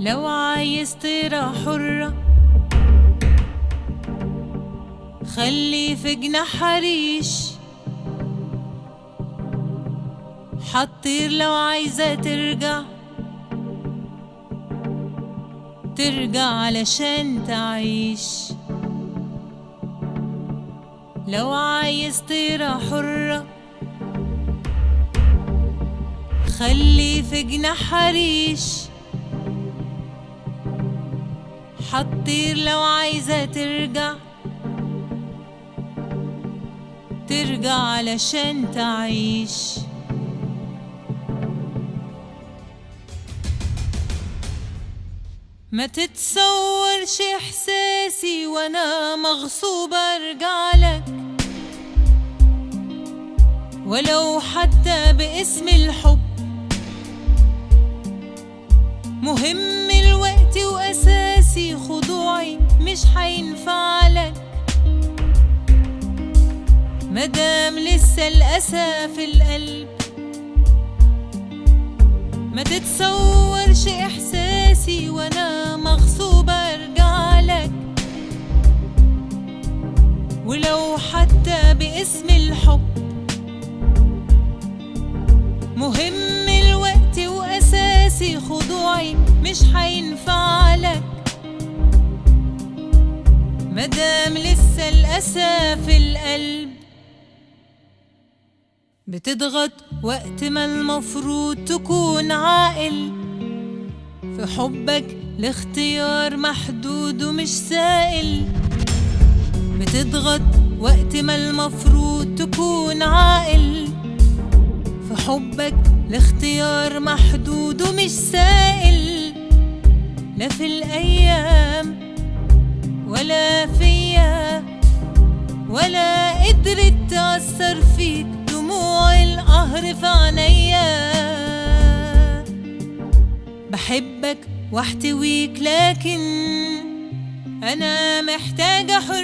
لو عايز طيرة حرة خلي في جناح حريش حطير لو عايزة ترجع ترجع علشان تعيش لو عايز طيرة حرة خلي في جناح حريش حطير لو عايزة ترجع ترجع علشان تعيش ما تتصورش احساسي وانا مغصوبة ارجع لك ولو حتى باسم الحب مهم الوقت واساسي خضوعي مش هينفع لك مادام لسه الاسى في القلب ما تتصورش احساسي وانا مغصوبة ارجع لك ولو حتى باسم الحب مهم الوقت واساسي خضوعي مش هينفع لك مادام لسه الاسى في القلب بتضغط وقت ما المفروض تكون عاقل في حبك لاختيار محدود ومش سائل بتضغط وقت ما المفروض تكون عاقل في حبك لاختيار محدود ومش سائل لا في الأيام ولا فيا ولا قدرت تأثر فيك دموع القهر في عينيا بحبك واحتويك لكن أنا محتاجة